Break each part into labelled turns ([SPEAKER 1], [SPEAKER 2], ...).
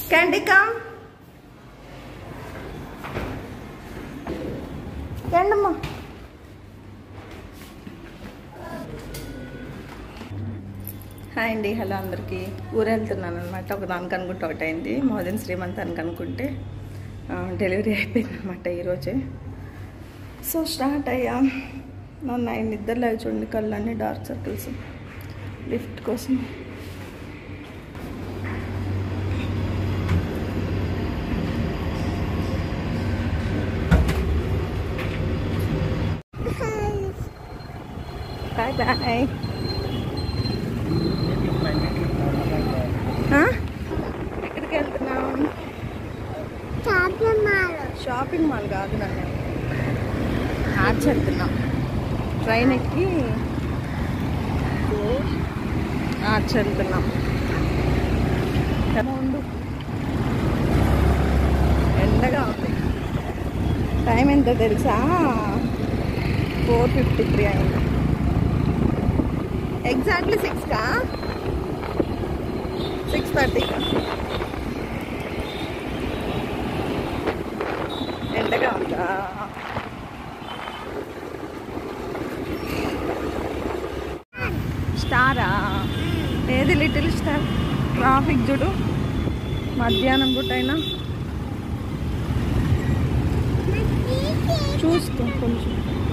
[SPEAKER 1] Candy, come. రండమ్మా hi అండి hello అందరికీ ఊరు వెళ్తున్నాను అనమాట ఒక దానికి అనుకుంటే ఒకటి అయింది మోదన్ శ్రీమంతానికి అనుకుంటే ఆ, డెలివరీ అయిపోయింది అనమాట ఈరోజే సో స్టార్ట్ అయ్యా నన్ను ఆయన నిద్రలో అవి చూడండి కళ్ళన్నీ డార్క్ సర్కిల్స్ లిఫ్ట్ కోసం బాయ్ బాయ్ ఎక్కడికి వెళ్తున్నాం షాపింగ్ మాల్ కాదు నన్ను ఆర్చ్ వెళ్తున్నాం ట్రైన్ ఎక్కి ఆర్చ్ వెళ్తున్నాం ఎలా ఉండు ఎండగా ఉంది టైం ఎంత తెలుసా ఫోర్ ఫిఫ్టీ త్రీ అయింది ఎగ్జాక్ట్లీ సిక్స్కా సిక్స్ థర్టీకా ఎండగా ఉందా స్టారా ఏది లిటిల్ స్టార్ ట్రాఫిక్ చూడు మధ్యాహ్నం పూటైనా చూసుకో కొంచెం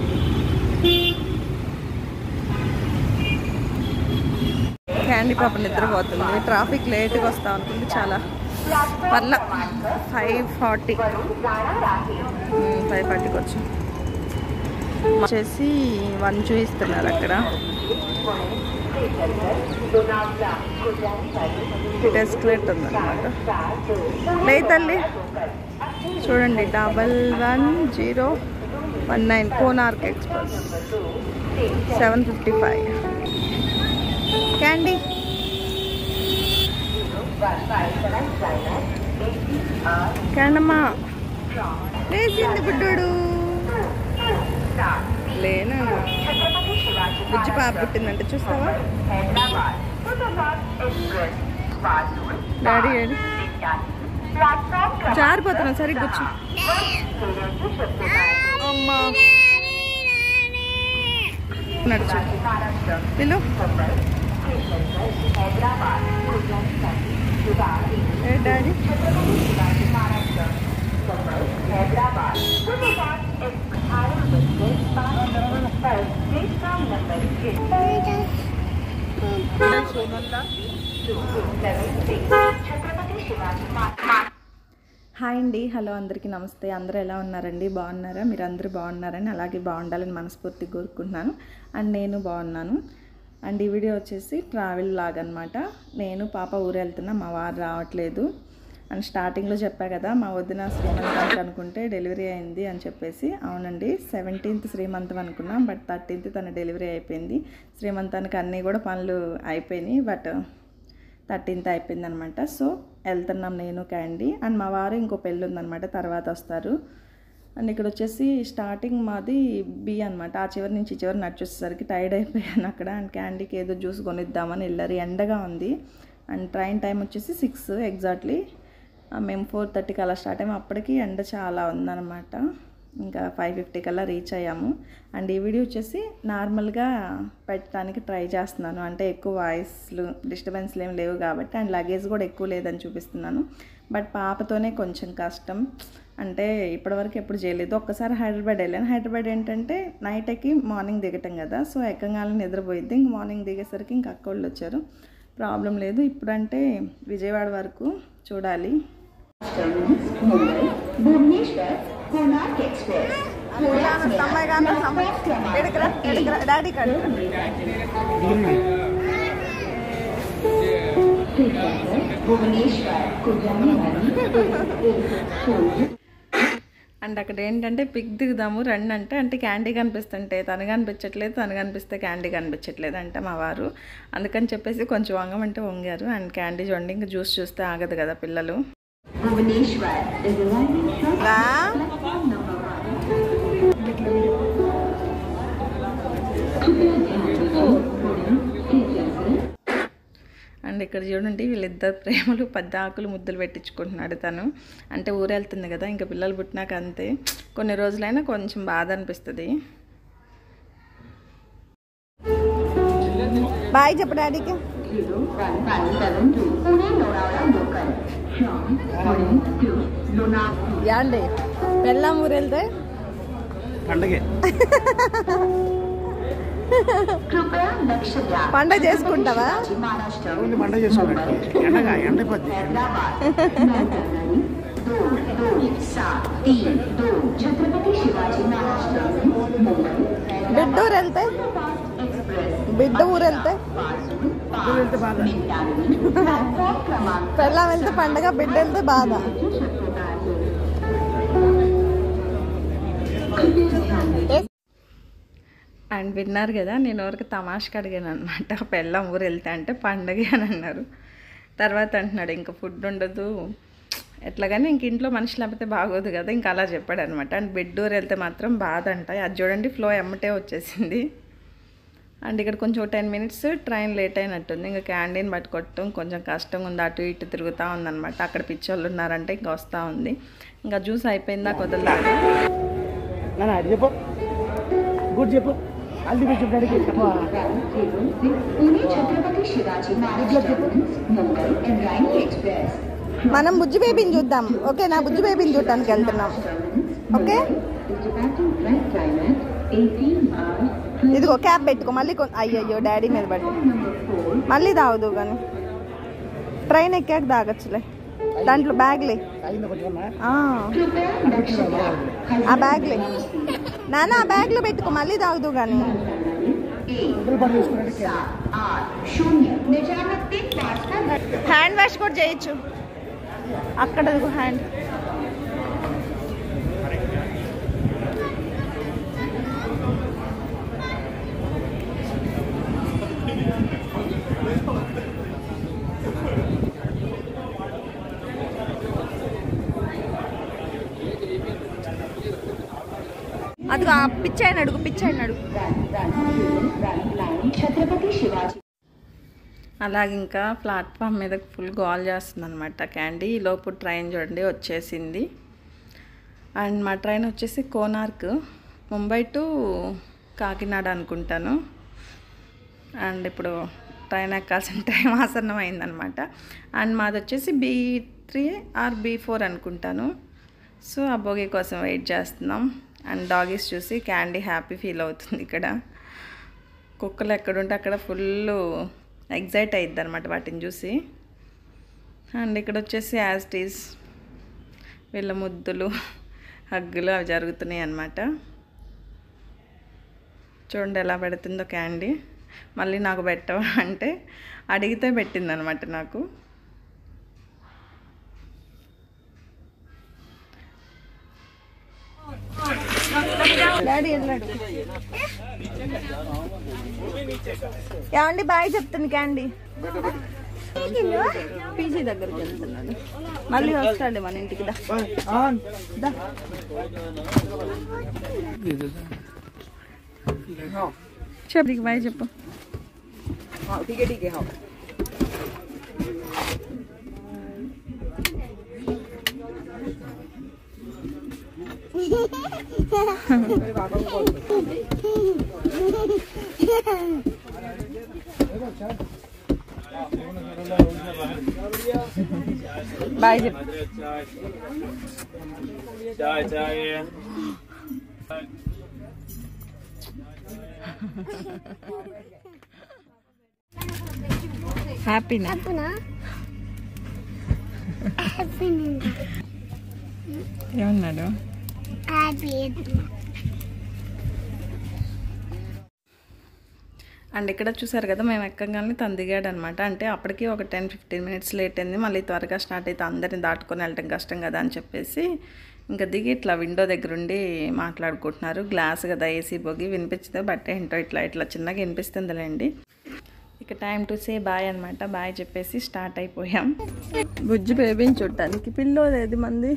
[SPEAKER 1] క్యాండీ పాప నిద్రపోతుంది ట్రాఫిక్ లేట్గా వస్తాం అనుకుంటే చాలా పర్ల ఫైవ్ ఫార్టీ ఫైవ్ ఫార్టీకి వచ్చి వచ్చేసి వన్ చూపిస్తున్నారు అక్కడ ఎస్కలేట్ ఉందన్నమాట లే తల్లి చూడండి double one zero one nine Konark express seven fifty five Candy క్యాండమ్మా లేచింది బుడ్డోడు లేనా బుజ్జి పాప పుట్టిందంటే చూస్తావా డాడీ ఏడి జారిపోతున్నా సరిగ్గా కూర్చో అమ్మా నడుచు పిలు ఏ డాడీ హాయ్ అండి హలో అందరికీ నమస్తే అందరూ ఎలా ఉన్నారండి బాగున్నారా మీరు అందరూ బాగున్నారని అలాగే బాగుండాలని మనస్ఫూర్తిగా కోరుకుంటున్నాను అండ్ నేను బాగున్నాను అండ్ ఈ వీడియో వచ్చేసి ట్రావెల్ లాగ్ అనమాట నేను పాప ఊరు వెళ్తున్నా మా వారు రావట్లేదు అండ్ స్టార్టింగ్లో చెప్పా కదా మా వదిన శ్రీమంతానికి అనుకుంటే డెలివరీ అయింది అని చెప్పేసి అవునండి సెవెంటీన్త్ శ్రీమంతం అనుకున్నాం బట్ థర్టీన్త్ తన డెలివరీ అయిపోయింది శ్రీమంతానికి అన్నీ కూడా పనులు అయిపోయినాయి బట్ థర్టీన్త్ అయిపోయింది అనమాట సో వెళ్తున్నాం నేను క్యాండీ అండ్ మా వారు ఇంకో పెళ్ళి ఉందనమాట తర్వాత వస్తారు అండ్ ఇక్కడ వచ్చేసి స్టార్టింగ్ మాది బి అనమాట ఆ చివరి నుంచి ఈ చివరి నడిచేసరికి టైర్డ్ అయిపోయాను అక్కడ అండ్ క్యాండీకి ఏదో జ్యూస్ కొనిద్దామని వెళ్ళారు ఎండగా ఉంది అండ్ ట్రైన్ టైం వచ్చేసి సిక్స్ ఎగ్జాక్ట్లీ మేము ఫోర్ థర్టీకి అలా స్టార్ట్ అయ్యాము అప్పటికి ఎండ చాలా ఉందన్నమాట ఇంకా ఫైవ్ ఫిఫ్టీ కల్లా రీచ్ అయ్యాము అండ్ ఈ వీడియో వచ్చేసి నార్మల్గా పెట్టడానికి ట్రై చేస్తున్నాను అంటే ఎక్కువ వాయిస్లు డిస్టర్బెన్స్లు ఏం లేవు కాబట్టి అండ్ లగేజ్ కూడా ఎక్కువ లేదని చూపిస్తున్నాను బట్ పాపతోనే కొంచెం కష్టం అంటే ఇప్పటివరకు ఎప్పుడు చేయలేదు ఒక్కసారి హైదరాబాద్ వెళ్ళాను హైదరాబాద్ ఏంటంటే నైట్ ఎక్కి మార్నింగ్ దిగటం కదా సో ఎక్కగానే నిద్రపోయిద్ది ఇంక మార్నింగ్ దిగేసరికి ఇంక అక్క వాళ్ళు వచ్చారు ప్రాబ్లం లేదు ఇప్పుడంటే విజయవాడ వరకు చూడాలి
[SPEAKER 2] भुवनेश्वर कोणार्क एक्सप्रेस
[SPEAKER 1] డాడీ
[SPEAKER 2] भुवनेश्वर को जाने वाली
[SPEAKER 1] అండ్ అక్కడ ఏంటంటే పిక్ దిగుదాము రండి అంటే అంటే క్యాండీ కనిపిస్తుంటే తను కనిపించట్లేదు తను కనిపిస్తే క్యాండీ కనిపించట్లేదు అంటే మా వారు అందుకని చెప్పేసి కొంచెం వంగమంటే వంగారు అండ్ క్యాండీ చూడండి ఇంకా జ్యూస్ చూస్తే ఆగదు కదా పిల్లలు
[SPEAKER 2] भुवनेश्वर is arriving from
[SPEAKER 1] రా
[SPEAKER 2] platform number one. कृपया ध्यान रखें पुणे स्टेशन से
[SPEAKER 1] అండ్ ఇక్కడ చూడండి వీళ్ళిద్దరు ప్రేమలు పెద్ద ఆకులు ముద్దులు పెట్టించుకుంటున్నాడు తను అంటే ఊరెళ్తుంది కదా ఇంకా పిల్లలు పుట్టినాక అంతే కొన్ని రోజులైనా కొంచెం బాధ అనిపిస్తుంది బాయ్ చెప్పు డాడీకి
[SPEAKER 2] Zero one one seven two. Pune Lonavala local. From Pune to Lonavala.
[SPEAKER 1] యాండి పెళ్ళాం ఊరు వెళ్తే
[SPEAKER 3] పండగే
[SPEAKER 2] कृपया लक्ष्य द्या
[SPEAKER 1] పండగ చేసుకుంటావా
[SPEAKER 2] महाराष्ट्र
[SPEAKER 3] ఓన్లీ పండగ చేసుకోండి ఎండగా ఎండపోద్ది
[SPEAKER 2] हैदराबाद नौतनवी दो दो सात तीन दो छत्रपति शिवाजी महाराज टर्मिनस मुंबई
[SPEAKER 1] బిడ్డ ఊరు వెళ్తే
[SPEAKER 2] एक्सप्रेस
[SPEAKER 1] బిడ్డ ఊరు వెళ్తే
[SPEAKER 2] बाजू
[SPEAKER 3] వెళ్తే బాధ
[SPEAKER 2] निन्यानवे प्लेटफॉर्म क्रमांक
[SPEAKER 1] పెళ్ళాం వెళ్తే పండగ బిడ్డ వెళ్తే బాధ
[SPEAKER 2] शक्यता है
[SPEAKER 1] అండ్ విన్నారు కదా నేను ఎవరికి తమాషకి అడిగాను అనమాట పెళ్ళం ఊరు వెళ్తే అంటే పండగ అని అన్నారు తర్వాత అంటున్నాడు ఇంకా ఫుడ్ ఉండదు ఎట్లాగని ఇంక ఇంట్లో మనిషి లేకపోతే బాగోదు కదా ఇంకా అలా చెప్పాడు అనమాట అండ్ బెడ్ ఊరు వెళ్తే మాత్రం బాధ అంట అది చూడండి ఫ్లో ఎమ్మటే వచ్చేసింది అండ్ ఇక్కడ కొంచెం టెన్ మినిట్స్ ట్రైన్ లేట్ అయినట్టుంది ఇంకా క్యాంటీన్ పట్టుకోవటం కొంచెం కష్టంగా ఉంది అటు ఇటు తిరుగుతూ ఉందన్నమాట అక్కడ పిచ్చోళ్ళు ఉన్నారంటే ఇంకా వస్తూ ఉంది ఇంకా జ్యూస్ అయిపోయిందా కొద్దిలాగా
[SPEAKER 3] నాన్న అది చెప్పు గుడ్ చెప్పు అల్లి చెప్పు డాడీకి
[SPEAKER 2] Pune Chhatrapati Shivaji Maharaj terminus Mumbai and Rani express
[SPEAKER 1] మనం బుజ్జి బేబీని చూద్దాం ఓకే నా బుజ్జి బేబీని చూడటానికి వెళ్తున్నాం okay
[SPEAKER 2] departing flight time at 18 hours
[SPEAKER 1] ఇదిగో క్యాప్ పెట్టుకో మళ్ళీ కొ- అయ్యయ్యో డాడీ మీద పడి
[SPEAKER 2] number 4
[SPEAKER 1] మళ్ళీ తాగుదు కానీ ట్రైన్ ఎక్కాక తాగొచ్చులే దాంట్లో బ్యాగ్లే
[SPEAKER 3] అయిందా కొంచెం అన్నా?
[SPEAKER 1] ఆ,
[SPEAKER 2] कृपया लक्ष्य द्या
[SPEAKER 1] ఆ బ్యాగ్లే నాన్న ఆ బ్యాగ్లో పెట్టుకో మళ్ళీ తాగుదు కానీ
[SPEAKER 2] एक
[SPEAKER 3] ఇద్దరు పని చేసుకున్నాడు
[SPEAKER 2] सात आठ शून्य निजामुद्दीन पास का
[SPEAKER 1] హ్యాండ్ వాష్ కూడా చేయొచ్చు అక్కడ ఇదిగో హ్యాండ్ అదిగో ఆ పిచ్చాయని అడుగు పిచ్చాయని అడుగు
[SPEAKER 2] छत्रपति शिवाजी
[SPEAKER 1] అలాగే ఇంకా ప్లాట్ఫామ్ మీద ఫుల్ గోల్ చేస్తుంది అనమాట క్యాండీ ఈ లోపు ట్రైన్ చూడండి వచ్చేసింది అండ్ మా ట్రైన్ వచ్చేసి కోనార్క్ ముంబై టు కాకినాడ అనుకుంటాను అండ్ ఇప్పుడు ట్రైన్ ఎక్కాల్సిన టైం ఆసన్నం అయిందనమాట అండ్ మాది వచ్చేసి B three R B four అనుకుంటాను సో ఆ భోగి కోసం వెయిట్ చేస్తున్నాం అండ్ డాగీస్ చూసి క్యాండీ హ్యాపీ ఫీల్ అవుతుంది ఇక్కడ కుక్కలు ఎక్కడుంటే అక్కడ ఫుల్ ఎగ్జైట్ అయ్యిద్ది అనమాట వాటిని చూసి అండ్ ఇక్కడ వచ్చేసి యాజ్ టీస్ వీళ్ళ ముద్దులు హగ్గులు అవి జరుగుతున్నాయి అన్నమాట చూడండి ఎలా పెడుతుందో క్యాండీ మళ్ళీ నాకు పెట్టవా అంటే అడిగితే పెట్టిందనమాట నాకు డాడీ వెళ్ళాడు ఏమండి బాయ్ చెప్తుంది క్యాండీ పీజీ దగ్గరికి వెళ్తున్నాడు మళ్ళీ వస్తాడు మన ఇంటికి దా
[SPEAKER 3] ఆన్
[SPEAKER 1] దా. చెప్పు నీకు బాయ్ చెప్పు
[SPEAKER 3] ठीक है ठीक है हाँ
[SPEAKER 1] బాయ్ చెప్పు
[SPEAKER 4] चाय चाय
[SPEAKER 1] హ్యాపీనా ఏమన్నాడు అండ్ ఇక్కడ చూసారు కదా మేము ఎక్కగానే తను దిగాడు అనమాట అంటే అప్పటికి ఒక టెన్ ఫిఫ్టీన్ మినిట్స్ లేట్ అయింది మళ్ళీ త్వరగా స్టార్ట్ అయితే అందరిని దాటుకొని వెళ్ళటం కష్టం కదా అని చెప్పేసి ఇంకా దిగి ఇట్లా విండో దగ్గర ఉండి మాట్లాడుకుంటున్నారు గ్లాస్ కదా ఏసీ పోగి వినిపించదు బట్ ఏంటో ఇట్లా ఇట్లా చిన్నగా వినిపిస్తుందిలేండి ఇక టైం టు సే బాయ్ అనమాట బాయ్ చెప్పేసి స్టార్ట్ అయిపోయాం బుజ్జి బేబీని చూడటానికి పిల్లోదేది మంది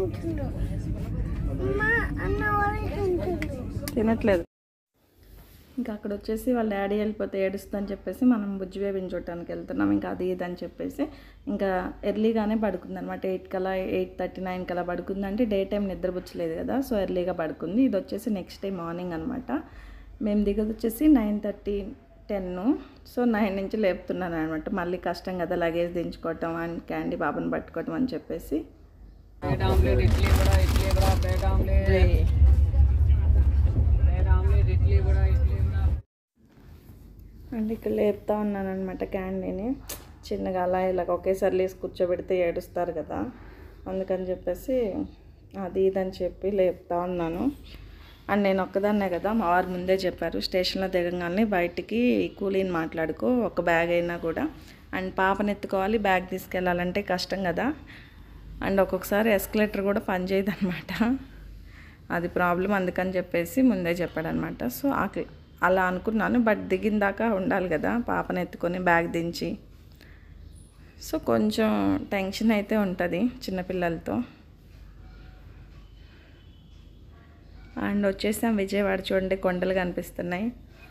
[SPEAKER 1] తినట్లేదు ఇంకా అక్కడ వచ్చేసి వాళ్ళ డాడీ వెళ్ళిపోతే ఏడుస్తుందని చెప్పేసి మనం బుజ్జి బేబీని చూడటానికి వెళ్తున్నాం ఇంకా అది ఇది అని చెప్పేసి ఇంకా ఎర్లీగానే పడుకుంది అనమాట ఎయిట్ కలా ఎయిట్ థర్టీ నైన్ కలా పడుకుంది అంటే డే టైం నిద్రపుచ్చలేదు కదా సో ఎర్లీగా పడుకుంది ఇది వచ్చేసి నెక్స్ట్ డే మార్నింగ్ అనమాట మేము దిగదు వచ్చేసి nine thirty ten so nine నుంచి లేపుతున్నాను అనమాట మళ్ళీ కష్టం కదా లగేజ్ దించుకోవటం అండ్ క్యాండీ బాబుని పట్టుకోవటం అని చెప్పేసి
[SPEAKER 4] bread omelette idli vada idli vada bread omelette bread omelette idli vada idli बड़ा
[SPEAKER 1] అండ్ ఇక్కడ లేపుతా ఉన్నాను అనమాట క్యాండీని చిన్నగా అలా ఇలా ఒకేసారి లేసి కూర్చోబెడితే ఏడుస్తారు కదా అందుకని చెప్పేసి అది ఇదని చెప్పి లేపుతా ఉన్నాను అండ్ నేను ఒక్కదాన్నే కదా మా వారు ముందే చెప్పారు స్టేషన్లో దిగంగానే బయటికి కూలీని మాట్లాడుకో ఒక బ్యాగ్ అయినా కూడా అండ్ పాపని ఎత్తుకోవాలి బ్యాగ్ తీసుకెళ్ళాలంటే కష్టం కదా అండ్ ఒక్కొక్కసారి ఎస్కలేటర్ కూడా పనిచేయదు అనమాట అది ప్రాబ్లం అందుకని చెప్పేసి ముందే చెప్పాడనమాట సో ఆ- అలా అనుకున్నాను బట్ దిగిన దాకా ఉండాలి కదా పాపని ఎత్తుకొని బ్యాగ్ దించి సో కొంచెం టెన్షన్ అయితే ఉంటుంది చిన్నపిల్లలతో అండ్ వచ్చేసాం విజయవాడ చూడండి కొండలు కనిపిస్తున్నాయి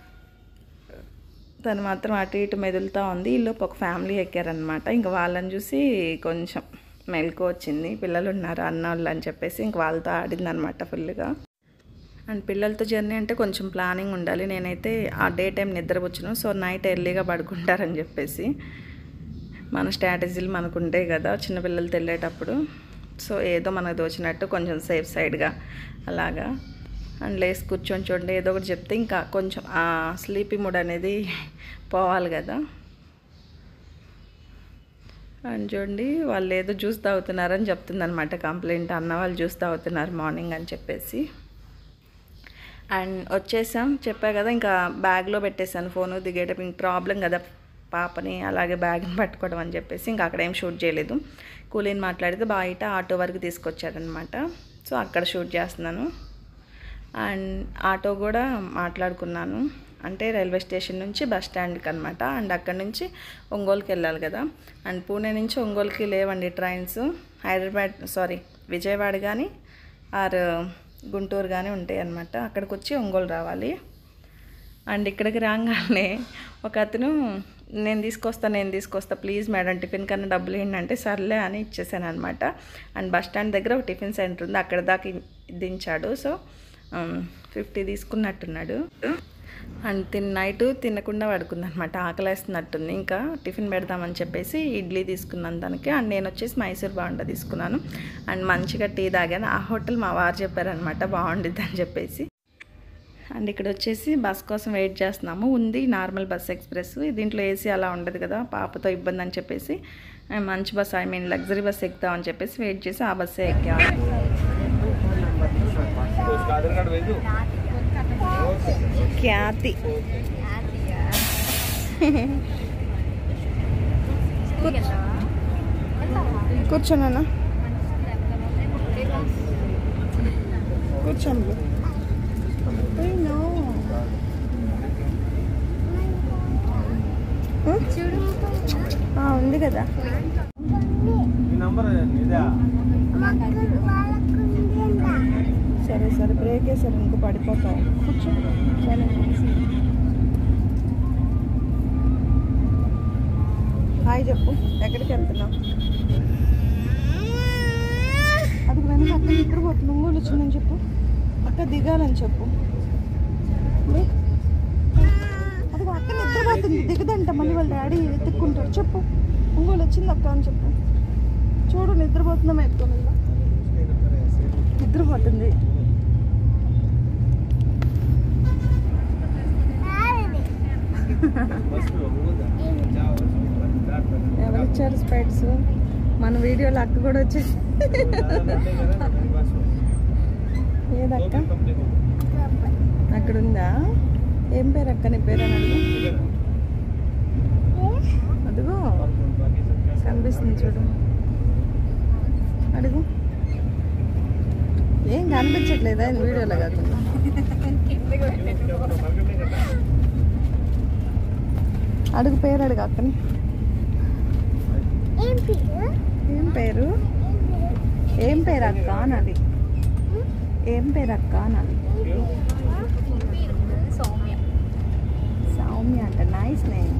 [SPEAKER 1] తను మాత్రం అటు ఇటు మెదులుతూ ఉంది ఈలోపు ఒక ఫ్యామిలీ ఎక్కారనమాట ఇంకా వాళ్ళని చూసి కొంచెం మెలకు వచ్చింది పిల్లలు ఉన్నారు అన్న వాళ్ళు అని చెప్పేసి ఇంక వాళ్ళతో ఆడిందనమాట ఫుల్గా అండ్ పిల్లలతో జర్నీ అంటే కొంచెం ప్లానింగ్ ఉండాలి నేనైతే ఆ డే టైం నిద్రపోచ్చును సో నైట్ ఎర్లీగా పడుకుంటారని చెప్పేసి మన స్ట్రాటజీలు మనకు ఉంటాయి కదా చిన్నపిల్లలతో వెళ్ళేటప్పుడు సో ఏదో మనకు దోచినట్టు కొంచెం సేఫ్ సైడ్గా అలాగా అండ్ లేసి కూర్చొని చూడండి ఏదో ఒకటి చెప్తే ఇంకా కొంచెం ఆ స్లీపీ మూడ్ అనేది పోవాలి కదా అండ్ చూడండి వాళ్ళు ఏదో జ్యూస్ తాగుతున్నారని చెప్తుంది అనమాట కంప్లైంట్ అన్న వాళ్ళు జ్యూస్ తాగుతున్నారు మార్నింగ్ అని చెప్పేసి అండ్ వచ్చేసాం చెప్పా కదా ఇంకా బ్యాగ్లో పెట్టేశాను ఫోను దిగేటప్పుడు ఇంక ప్రాబ్లం కదా పాపని అలాగే బ్యాగ్ని పట్టుకోవడం అని చెప్పేసి ఇంకా అక్కడ ఏం షూట్ చేయలేదు కూలీని మాట్లాడితే బయట ఆటో వరకు తీసుకొచ్చారనమాట సో అక్కడ షూట్ చేస్తున్నాను అండ్ ఆటో కూడా మాట్లాడుకున్నాను అంటే రైల్వే స్టేషన్ నుంచి బస్ స్టాండ్కి అనమాట అండ్ అక్కడ నుంచి ఒంగోలుకి వెళ్ళాలి కదా అండ్ పూణే నుంచి ఒంగోలుకి లేవండి ట్రైన్స్ హైదరాబాద్ సారీ విజయవాడ కానీ ఆర్ గుంటూరు కానీ ఉంటాయి అనమాట అక్కడికి వచ్చి ఒంగోలు రావాలి అండ్ ఇక్కడికి రాగానే ఒక అతను నేను తీసుకొస్తా నేను తీసుకొస్తా ప్లీజ్ మేడం టిఫిన్ కన్నా డబ్బులు ఏంటంటే సర్లే అని ఇచ్చేసాను అనమాట అండ్ బస్ స్టాండ్ దగ్గర ఒక టిఫిన్ సెంటర్ ఉంది అక్కడ దాకా ఇ- దించాడు సో ఫిఫ్టీ తీసుకున్నట్టున్నాడు అండ్ తిన్న నైట్ తినకుండా పడుకుంది అనమాట ఆకలేస్తున్నట్టుంది ఇంకా టిఫిన్ పెడదామని చెప్పేసి ఇడ్లీ తీసుకున్నాను దానికి అండ్ నేను వచ్చేసి మైసూర్ బాగుండా తీసుకున్నాను అండ్ మంచిగా టీ తాగాను ఆ హోటల్ మా వారు చెప్పారనమాట బాగుండిద్ది అని చెప్పేసి అండ్ ఇక్కడ వచ్చేసి బస్ కోసం వెయిట్ చేస్తున్నాము ఉంది నార్మల్ బస్ ఎక్స్ప్రెస్ దీంట్లో ఏసీ అలా ఉండదు కదా పాపతో ఇబ్బంది అని చెప్పేసి ఆ, మంచి bus I mean luxury bus ఎక్కుదామని చెప్పేసి వెయిట్ చేసి ఆ బస్సే ఎక్కాము ఖ్యాతి కూర్చోనన్నా కూర్చోండి ఉంది కదా
[SPEAKER 3] ఈ నంబర్ ఇదా
[SPEAKER 1] సరే సరే బ్రేక్ వేసారు ఇంకో పడిపోతావు కూర్చో సరే హాయ్ చెప్పు ఎక్కడికి వెళ్తున్నావు అది వెనక అక్క నిద్రపోతుంది ఒంగోలు వచ్చిందని చెప్పు అక్క దిగాలని చెప్పు లే. అదిగో అక్క నిద్రపోతుంది దిగదంట మళ్ళీ వాళ్ళ డాడీ ఎత్తుక్కుంటాడు చెప్పు ఒంగోలు వచ్చింది అక్క అని చెప్పు చూడు నిద్రపోతుందా ఎత్తుకొని వెళ్దాం నిద్రపోతుంది ఎవరిచ్చారు స్పెట్స్ మన వీడియోలో అక్క కూడా వచ్చేసి ఏదక్క అక్కడ ఉందా ఏం పేరు అక్క నీ పేరు అని అడుగు అదిగో కనిపిస్తుంది చూడు అడుగు ఏం కనిపించట్లేదా ఇది వీడియోలో కాకుండా అడుగు పేరు అడుగు అక్కని ఏం పేరు ఏం పేరు అక్క అనాలి ఏం పేరు అక్క అనాలి సౌమ్య అంట నైస్ నేమ్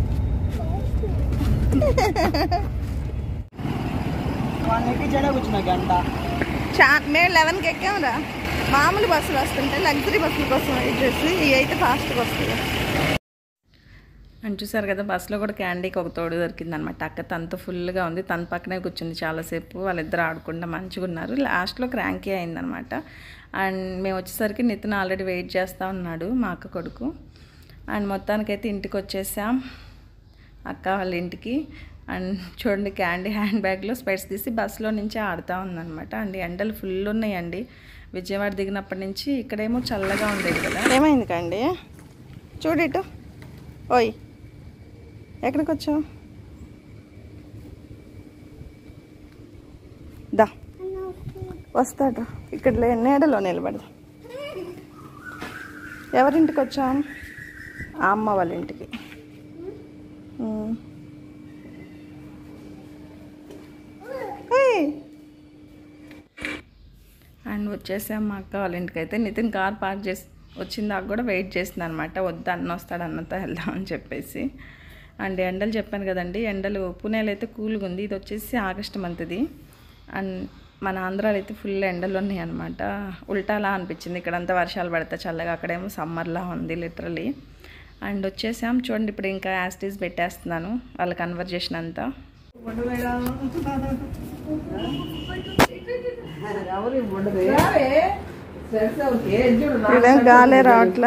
[SPEAKER 3] వాళ్ళని ఎక్కించాడే కూర్చున్నా గంట
[SPEAKER 1] చా మేము లెవెన్కి ఎక్కామురా మామూలు బస్సులు వస్తుంటాయి లగ్జరీ బస్సుల కోసం వెయిట్ చేసి ఇవి అయితే ఫాస్ట్గా వస్తుంది అని చూసారు కదా బస్సులో కూడా క్యాండీకి ఒక తోడు దొరికింది అనమాట అక్క తనతో ఫుల్గా ఉంది తన పక్కనే కూర్చుంది చాలాసేపు వాళ్ళిద్దరు ఆడుకుంటా మంచిగా ఉన్నారు లాస్ట్లో క్రాంకీ అయిందనమాట అండ్ మేము వచ్చేసరికి నితిన్ ఆల్రెడీ వెయిట్ చేస్తూ ఉన్నాడు మా అక్క కొడుకు అండ్ మొత్తానికైతే ఇంటికి వచ్చేసాం అక్క వాళ్ళ ఇంటికి అండ్ చూడండి క్యాండీ హ్యాండ్ బ్యాగ్లో స్పెట్స్ తీసి బస్సులో నుంచి ఆడుతూ ఉందన్నమాట అండ్ ఎండలు ఫుల్ ఉన్నాయండి విజయవాడ దిగినప్పటి నుంచి ఇక్కడేమో చల్లగా ఉండేది కదా ఏమైంది కండి చూడిటు ఓయ్ ఎక్కడికి వచ్చావు దా వస్తాడు ఇక్కడ లే నీడలో నిలబడదా ఎవరింటికి వచ్చాం ఆ అమ్మ వాళ్ళ ఇంటికి ఉమ్. ఏయ్. అండ్ వచ్చేసాం మా అక్క వాళ్ళ ఇంటికి అయితే నితిన్ కార్ పార్క్ చేసి వచ్చిందాక కూడా వెయిట్ చేసింది అనమాట వద్దు అన్న వస్తాడు అన్నతో వెళ్దామని చెప్పేసి అండ్ ఎండలు చెప్పాను కదండి ఎండలు పుణేలో అయితే కూల్గా ఉంది ఇది వచ్చేసి ఆగస్ట్ మంత్ది అండ్ మన ఆంధ్రాలో అయితే ఫుల్ ఎండలు ఉన్నాయి అనమాట ఉల్టాలా అనిపించింది ఇక్కడంతా వర్షాలు పడతాయి చల్లగా అక్కడేమో సమ్మర్లా ఉంది లిటరలీ అండ్ వచ్చేసాం చూడండి ఇప్పుడు ఇంకా యాస్టీస్ పెట్టేస్తున్నాను వాళ్ళ కన్వర్జేషన్ అంతా ఇదేం గాలే రావట్లా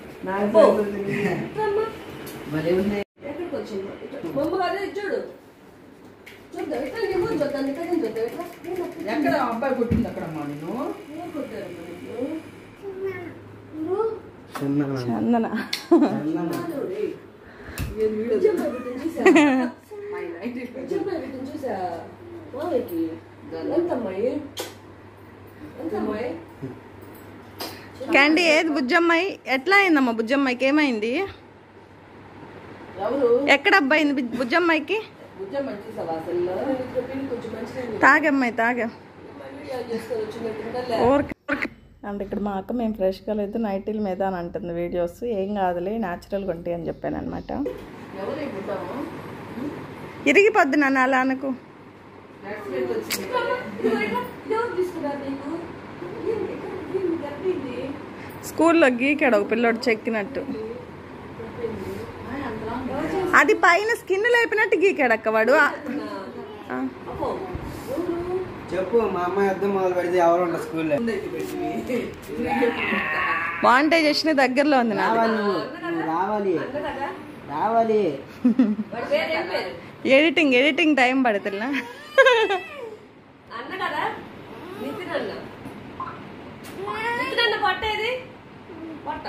[SPEAKER 4] ఎక్కడ అబ్బాయి కొట్టింది అక్కడ అమ్మా నేను
[SPEAKER 1] చందన క్యాండీ ఏది బుజ్జమ్మాయి ఎట్లా అయిందమ్మా బుజ్జమ్మాయికి ఏమైంది ఎక్కడ అబ్బాయింది బుజ్జ- బుజ్జమ్మాయికి తాగమ్మాయి తాగా ఊరికే అంటే ఇక్కడ మా అక్క మేము ఫ్రెష్గా లేదు నైటీల మీద అని అంటుంది వీడియోస్ ఏం కాదులే న్యాచురల్గా ఉంటాయి అని చెప్పాను అనమాట ఇరిగిపోద్ది నన్ను అలా అనుకు స్కూల్లో గీకాడు ఒక పిల్లోడు చెక్కినట్టు అది పైన స్కిన్ లేపినట్టు గీకాడు అక్క వాడు ఆ- ఆ.
[SPEAKER 3] చెప్పు మా అమ్మాయి యుద్ధం మొదలు పెడితే ఎవరు ఉండరు స్కూల్లో
[SPEAKER 1] మానిటైజేషన్ దగ్గరలో ఉంది నా
[SPEAKER 3] రావాలి నువ్వు నువ్వు రావాలి రావాలి
[SPEAKER 1] ఎడిటింగ్ ఎడిటింగ్ టైం పడుతుందా
[SPEAKER 5] అన్న కదా నితిన్ అన్న నితిన్ అన్న పట్టేది పట్ట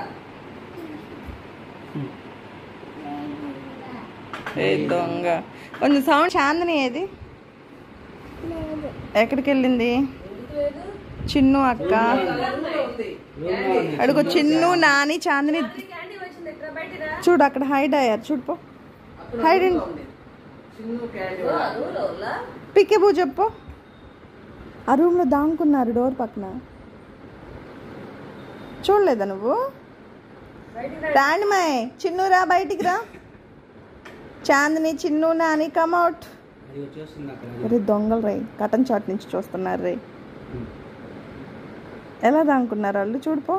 [SPEAKER 1] ఏ దొంగ కొంచెం సౌండ్ చాందని ఏది ఎక్కడికి వెళ్ళింది చిన్ను అక్క అడుగు చిన్ను నాని చాందిని
[SPEAKER 5] క్యాండీ వచ్చింది ఇక్కడ బయటిరా
[SPEAKER 1] చూడు అక్కడ హైడ్ అయ్యారు చూడు పో హైడ్ పికే బూ చెప్పు ఆ రూమ్లో దాంకున్నారు డోర్ పక్కన చూడలేదా నువ్వు రాండి మాయ్ చిన్ను రా బయటికి రా చాందిని చిన్ను నాని కమ్అట్
[SPEAKER 3] అది వచ్చేస్తుంది అక్కడ
[SPEAKER 1] అరే దొంగలు రే కటన్ చాట్ నుంచి చూస్తున్నారు రే ఎలా దాంకున్నారు వాళ్ళు చూడుపో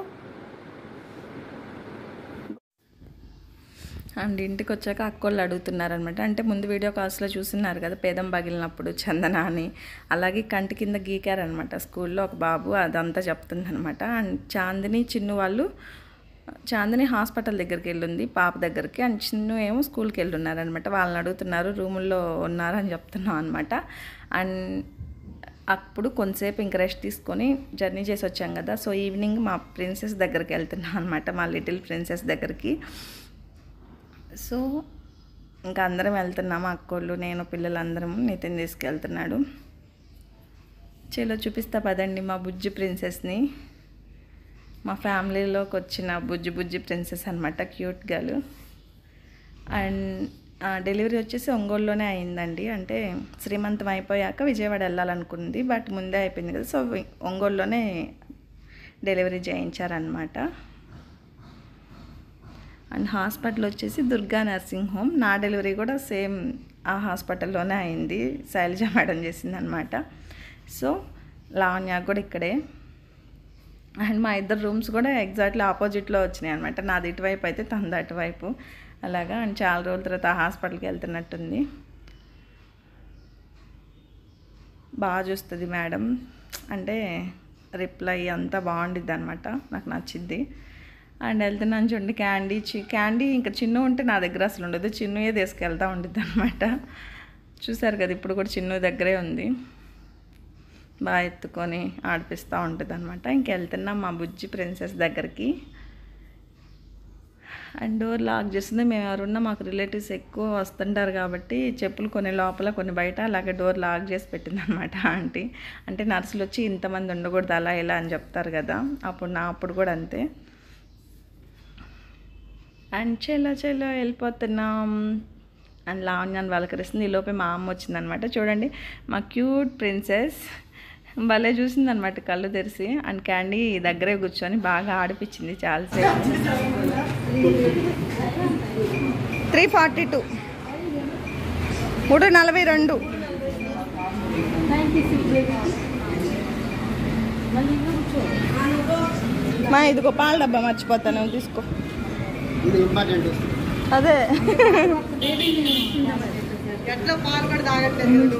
[SPEAKER 1] అండ్ ఇంటికి వచ్చాక అక్కోళ్ళు అడుగుతున్నారు అనమాట అంటే ముందు వీడియో కాల్స్లో చూస్తున్నారు కదా పేదం పగిలినప్పుడు చందన అని అలాగే కంటి కింద గీకారనమాట స్కూల్లో ఒక బాబు అదంతా చెప్తుందనమాట అండ్ చాందిని చిన్ను వాళ్ళు చాందిని హాస్పిటల్ దగ్గరికి వెళ్ళింది పాప దగ్గరికి అండ్ చిన్ను ఏమో స్కూల్కి వెళ్ళున్నారనమాట వాళ్ళని అడుగుతున్నారు రూముల్లో ఉన్నారని చెప్తున్నాం అనమాట అండ్ అప్పుడు కొంతసేపు ఇంక రెస్ట్ తీసుకొని జర్నీ చేసి వచ్చాం కదా సో ఈవినింగ్ మా ప్రిన్సెస్ దగ్గరికి వెళ్తున్నాం అనమాట మా లిటిల్ ప్రిన్సెస్ దగ్గరికి సో ఇంకా అందరం వెళ్తున్నాము అక్కోళ్ళు నేను పిల్లలందరం నితిన్ తీసుకెళ్తున్నాడు చలో చూపిస్తా పదండి మా బుజ్జి ప్రిన్సెస్ని మా ఫ్యామిలీలోకి వచ్చిన బుజ్జి బుజ్జి ప్రిన్సెస్ అనమాట క్యూట్ గర్ల్ అండ్ డెలివరీ వచ్చేసి ఒంగోలులోనే అయిందండి అంటే శ్రీమంతం అయిపోయాక విజయవాడ వెళ్ళాలనుకుంది బట్ ముందే అయిపోయింది కదా సో ఒంగోలులోనే డెలివరీ చేయించారనమాట అండ్ హాస్పిటల్ వచ్చేసి దుర్గా నర్సింగ్ హోమ్ నా డెలివరీ కూడా సేమ్ ఆ హాస్పిటల్లోనే అయింది శైలజ మేడం చేసింది అనమాట సో లావణ్య కూడా ఇక్కడే అండ్ మా ఇద్దరు రూమ్స్ కూడా ఎగ్జాక్ట్లీ ఆపోజిట్లో వచ్చినాయి అనమాట నాది ఇటువైపు అయితే తనది అటువైపు అలాగా అండ్ చాలా రోజుల తర్వాత ఆ హాస్పిటల్కి వెళ్తున్నట్టుంది బాగా చూస్తుంది మేడం అంటే రిప్లై అంతా బాగుండిద్ది అనమాట నాకు నచ్చింది అండ్ వెళ్తున్నాను చూడండి క్యాండీ చి క్యాండీ ఇంకా చిన్ను ఉంటే నా దగ్గర అసలు ఉండదు చిన్నుయే తీసుకెళ్తా ఉండిద్ది అనమాట చూసారు కదా ఇప్పుడు కూడా చిన్ను దగ్గరే ఉంది బాగా ఎత్తుకొని ఆడిపిస్తూ ఉంటుంది అనమాట ఇంకెళ్తున్నాం మా బుజ్జి ప్రిన్సెస్ దగ్గరికి అండ్ డోర్ లాక్ చేస్తుంది మేము ఎవరున్నా మాకు రిలేటివ్స్ ఎక్కువ వస్తుంటారు కాబట్టి చెప్పులు కొన్ని లోపల కొన్ని బయట అలాగే డోర్ లాక్ చేసి పెట్టింది అనమాట ఆంటీ అంటే నర్సులు వచ్చి ఇంతమంది ఉండకూడదు అలా ఇలా అని చెప్తారు కదా అప్పుడు నా అప్పుడు కూడా అంతే అండ్ చెల్లో చెల్లో వెళ్ళిపోతున్నాం అండ్ లావణ్యాన్ని పలకరిస్తుంది ఈలోపే మా అమ్మ వచ్చిందనమాట చూడండి మా క్యూట్ ప్రిన్సెస్ భలే చూసిందనమాట కళ్ళు తెరిచి అండ్ క్యాండీ దగ్గరే కూర్చొని బాగా ఆడిపించింది చాలాసేపు త్రీ ఫార్టీ టూ మూడు నలభై రెండు మా ఇదిగో పాల డబ్బా మర్చిపోతాను తీసుకో
[SPEAKER 3] ఇది ఇంపార్టెంట్
[SPEAKER 1] అదే ఎట్లా పాలు కూడా తాగట్లేదు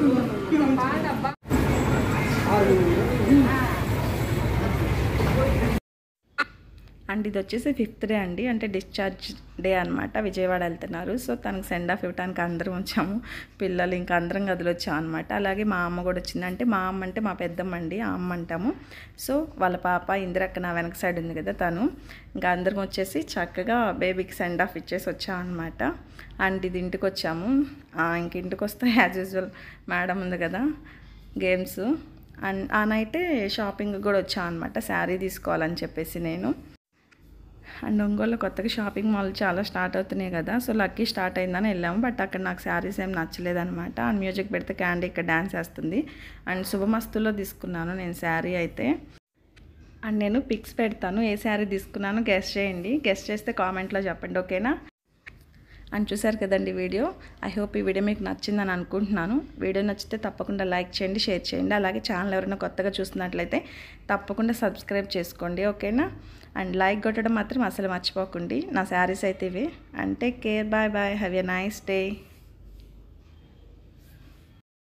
[SPEAKER 1] అండ్ ఇది వచ్చేసి ఫిఫ్త్ డే అండి అంటే డిశ్చార్జ్ డే అనమాట విజయవాడ వెళ్తున్నారు సో తనకు సెండ్ ఆఫ్ ఇవ్వడానికి అందరం వచ్చాము పిల్లలు ఇంకా అందరం గదిలో వచ్చాం అనమాట అలాగే మా అమ్మ కూడా వచ్చింది అంటే మా అమ్మ అంటే మా పెద్దమ్మ అండి ఆ అమ్మ అంటాము సో వాళ్ళ పాప ఇందిరక్క నా వెనక సైడ్ ఉంది కదా తను ఇంకా అందరం వచ్చేసి చక్కగా బేబీకి సెండ్ ఆఫ్ ఇచ్చేసి వచ్చాం అనమాట అండ్ ఇది ఇంటికి వచ్చాము ఆ, ఇంక ఇంటికి వస్తే యాజ్ యూజువల్ మేడం ఉంది కదా గేమ్స్ అండ్ ఆ నైటే షాపింగ్ కూడా వచ్చాం అనమాట శారీ తీసుకోవాలని చెప్పేసి నేను అండ్ ఒంగోలు కొత్తగా షాపింగ్ మాల్ చాలా స్టార్ట్ అవుతున్నాయి కదా సో లక్కీ స్టార్ట్ అయిందని వెళ్ళాము బట్ అక్కడ నాకు శారీస్ ఏం నచ్చలేదనమాట అండ్ మ్యూజిక్ పెడితే క్యాండీ ఇక్కడ డ్యాన్స్ వేస్తుంది అండ్ శుభమస్తులో తీసుకున్నాను నేను శారీ అయితే అండ్ నేను పిక్స్ పెడతాను ఏ శారీ తీసుకున్నాను గెస్ట్ చేయండి గెస్ట్ చేస్తే కామెంట్లో చెప్పండి ఓకేనా అని చూసారు కదండి వీడియో ఐ హోప్ ఈ వీడియో మీకు నచ్చిందని అనుకుంటున్నాను వీడియో నచ్చితే తప్పకుండా లైక్ చేయండి షేర్ చేయండి అలాగే ఛానల్ ఎవరైనా కొత్తగా చూస్తున్నట్లయితే తప్పకుండా సబ్స్క్రైబ్ చేసుకోండి ఓకేనా అండ్ లైక్ కొట్టడం మాత్రం అసలు మర్చిపోకండి నా శారీస్ అయితే ఇవి and take care bye bye have a nice day